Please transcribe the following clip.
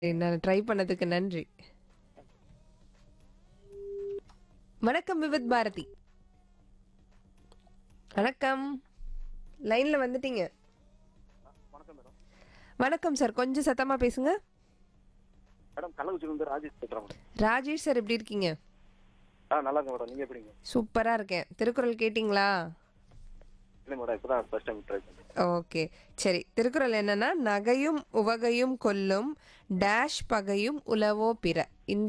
நான் ட்ரை பண்ணதுக்கு நன்றி வணக்கம் விவித் பாரதி வணக்கம் லைன்ல வந்துட்டீங்க வணக்கம் மேடம் வணக்கம் சார் கொஞ்சம் சத்தமா பேசுங்க மேடம் கள்ளக்குறிச்சியிலிருந்து ராஜேஷ் பேசுகிறேன் மேடம் ராஜேஷ் சார் எப்படி இருக்கீங்க ஆ நல்லா இருக்கேன் மேடம் நீங்கள் எப்படிங்க சூப்பரா இருக்கேன் திருக்குறள் கேட்டிங்களா இல்லை மேடம் இப்போ தான் ஃபர்ஸ்ட் டைம் ட்ரை பண்ணுறேன் ஓகே சரி திருக்குறள் என்னன்னா நகையும் உவகையும் கொல்லும் டேஷ் பகையும் உலவோ பிற இந்த